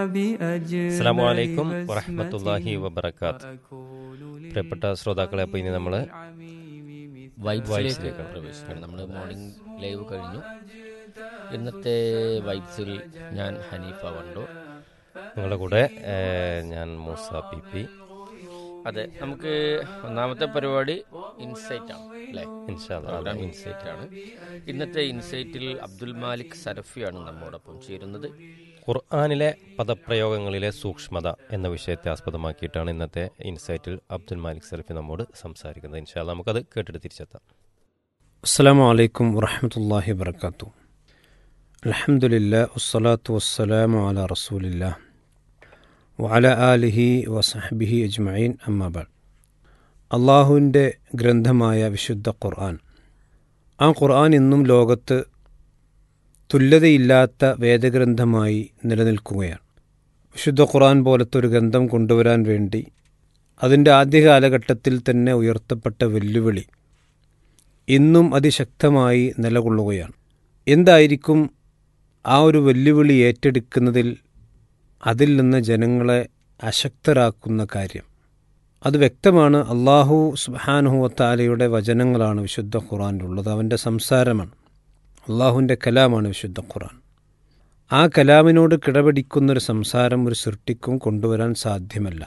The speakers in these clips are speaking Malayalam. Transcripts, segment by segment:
അസ്സാം വലൈക്കും വറഹമത്തല്ലാഹി വബർക്കാത്ത് പ്രിയപ്പെട്ട ശ്രോതാക്കളെ അപ്പോൾ ഇനി നമ്മൾ വൈബ്സിലേക്ക് പ്രവേശിക്കണം നമ്മൾ മോർണിംഗ് ലൈവ് കഴിഞ്ഞു ഇന്നത്തെ വൈബ്സിൽ ഞാൻ ഹനീഫ വണ്ടോ നിങ്ങളുടെ കൂടെ ഏഹ്, ഞാൻ മൂസ പി പി അതെ നമുക്ക് ഒന്നാമത്തെ പരിപാടി ഇൻസൈറ്റ് ആണ് അല്ലേ ഇൻഷാല്ല പ്രോഗ്രാം ഇൻസൈറ്റ് ആണ് ഇന്നത്തെ ഇൻസൈറ്റിൽ അബ്ദുൽ മാലിക് സരഫിയാണ് നമ്മോടൊപ്പം ചേരുന്നത് ഖുർആാനിലെ പദപ്രയോഗങ്ങളിലെ സൂക്ഷ്മത എന്ന വിഷയത്തെ ആസ്പദമാക്കിയിട്ടാണ് ഇന്നത്തെ ഇൻസൈറ്റിൽ അബ്ദുൽ മാലിക് സലഫി നമ്മോട് സംസാരിക്കുന്നത് ഇൻഷാല്ല നമുക്കത് കേട്ടിട്ട് തിരിച്ചെത്താം السلام عليكم ورحمة الله وبركاته الحمد لله والصلاة والسلام على رسول الله وعلى آله وصحبه أجمعين أما بعد അള്ളാഹുവിൻ്റെ ഗ്രന്ഥമായ വിശുദ്ധ ഖുർആൻ ആ ഖുർആൻ ഇന്നും ലോകത്ത് തുല്യതയില്ലാത്ത വേദഗ്രന്ഥമായി നിലനിൽക്കുകയാണ് വിശുദ്ധ ഖുർആൻ പോലത്തെ ഒരു ഗ്രന്ഥം കൊണ്ടുവരാൻ വേണ്ടി അതിൻ്റെ ആദ്യ കാലഘട്ടത്തിൽ തന്നെ ഉയർത്തപ്പെട്ട വെല്ലുവിളി ഇന്നും അതിശക്തമായി നിലകൊള്ളുകയാണ് എന്തായിരിക്കും ആ ഒരു വെല്ലുവിളി ഏറ്റെടുക്കുന്നതിൽ അതിൽ നിന്ന് ജനങ്ങളെ അശക്തരാക്കുന്ന കാര്യം അത് വ്യക്തമാണ് അള്ളാഹു സുബാനുഹുവത്താലയുടെ വചനങ്ങളാണ് വിശുദ്ധ ഖുറാനിലുള്ളത് അവൻ്റെ സംസാരമാണ് അള്ളാഹുവിൻ്റെ കലാമാണ് വിശുദ്ധ ഖുറാൻ ആ കലാമിനോട് കിടപിടിക്കുന്നൊരു സംസാരം ഒരു സൃഷ്ടിക്കും കൊണ്ടുവരാൻ സാധ്യമല്ല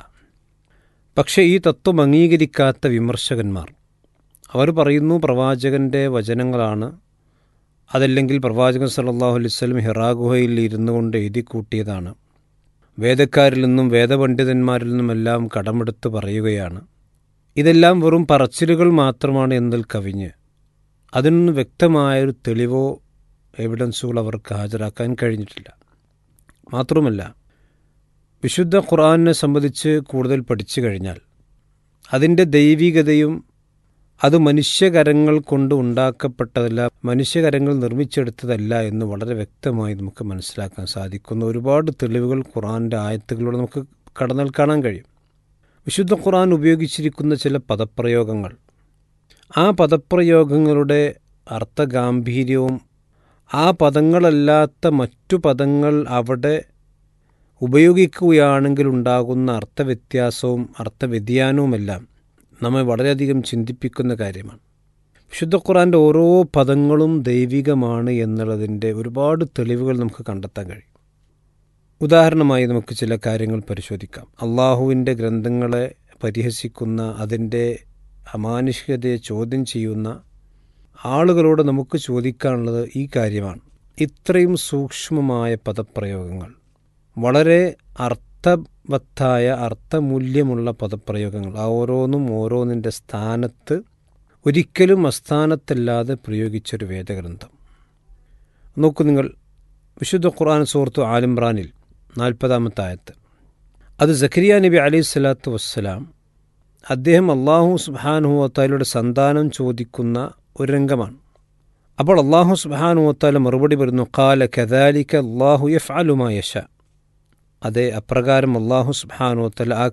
പക്ഷേ ഈ തത്വം അംഗീകരിക്കാത്ത വിമർശകന്മാർ അവർ പറയുന്നു പ്രവാചകൻ്റെ വചനങ്ങളാണ് അതല്ലെങ്കിൽ പ്രവാചകൻ സല്ലല്ലാഹു അലൈഹി വസല്ലം ഹിറാ ഗുഹയിൽ ഇരുന്നു കൊണ്ട് എഴുതി കൂട്ടിയതാണ് വേദക്കാരിൽ നിന്നും വേദപണ്ഡിതന്മാരിൽ നിന്നുമെല്ലാം കടമെടുത്ത് പറയുകയാണ് ഇതെല്ലാം വെറും പറച്ചിലുകൾ മാത്രമാണ് എന്നതിൽ കവിഞ്ഞ് അതിനൊന്നും വ്യക്തമായൊരു തെളിവോ എവിഡൻസുകൾ അവർക്ക് ഹാജരാക്കാൻ കഴിഞ്ഞിട്ടില്ല മാത്രമല്ല വിശുദ്ധ ഖുർആനെ സംബന്ധിച്ച് കൂടുതൽ പഠിച്ചു കഴിഞ്ഞാൽ അതിൻ്റെ ദൈവികതയും അത് മനുഷ്യകരങ്ങൾ കൊണ്ട് ഉണ്ടാക്കപ്പെട്ടതല്ല മനുഷ്യകരങ്ങൾ നിർമ്മിച്ചെടുത്തതല്ല എന്ന് വളരെ വ്യക്തമായി നമുക്ക് മനസ്സിലാക്കാൻ സാധിക്കുന്ന ഒരുപാട് തെളിവുകൾ ഖുറാൻ്റെ ആയത്തുകളിലൂടെ നമുക്ക് കടന്നാൽ കാണാൻ കഴിയും വിശുദ്ധ ഖുറാൻ ഉപയോഗിച്ചിരിക്കുന്ന ചില പദപ്രയോഗങ്ങൾ ആ പദപ്രയോഗങ്ങളുടെ അർത്ഥഗാംഭീര്യവും ആ പദങ്ങളല്ലാത്ത മറ്റു പദങ്ങൾ അവിടെ ഉപയോഗിക്കുകയാണെങ്കിൽ ഉണ്ടാകുന്ന അർത്ഥവ്യത്യാസവും അർത്ഥവ്യതിയാനവുമെല്ലാം നമ്മെ വളരെയധികം ചിന്തിപ്പിക്കുന്ന കാര്യമാണ് വിശുദ്ധ ഖുറാൻ്റെ ഓരോ പദങ്ങളും ദൈവികമാണ് എന്നുള്ളതിൻ്റെ ഒരുപാട് തെളിവുകൾ നമുക്ക് കണ്ടെത്താൻ കഴിയും ഉദാഹരണമായി നമുക്ക് ചില കാര്യങ്ങൾ പരിശോധിക്കാം അള്ളാഹുവിൻ്റെ ഗ്രന്ഥങ്ങളെ പരിഹസിക്കുന്ന അതിൻ്റെ അമാനുഷികതയെ ചോദ്യം ചെയ്യുന്ന ആളുകളോട് നമുക്ക് ചോദിക്കാനുള്ളത് ഈ കാര്യമാണ് ഇത്രയും സൂക്ഷ്മമായ പദപ്രയോഗങ്ങൾ വളരെ അർത്ഥവത്തായ അർത്ഥമൂല്യമുള്ള പദപ്രയോഗങ്ങൾ ആ ഓരോന്നും ഓരോന്നിൻ്റെ സ്ഥാനത്ത് ഒരിക്കലും അസ്ഥാനത്തല്ലാതെ പ്രയോഗിച്ചൊരു വേദഗ്രന്ഥം നോക്കൂ നിങ്ങൾ വിശുദ്ധ ഖുർആൻ സുഹൃത്തു ആലിമ്രാനിൽ നാൽപ്പതാമത്തെ ആയത്ത് അത് സഖരിയ നബി അലൈഹി സ്വലാത്തു വസ്സലാം അദ്ദേഹം അള്ളാഹു സുബാനുഹത്താലയുടെ സന്താനം ചോദിക്കുന്ന ഒരു രംഗമാണ് അപ്പോൾ അള്ളാഹു സുബാനുഹത്താല മറുപടി പറയുന്നു കാല കദാലിക്ക അള്ളാഹു യഫ് അലുമായഷ അതെ അപ്രകാരം അള്ളാഹു സുബാനുവത്തല ആ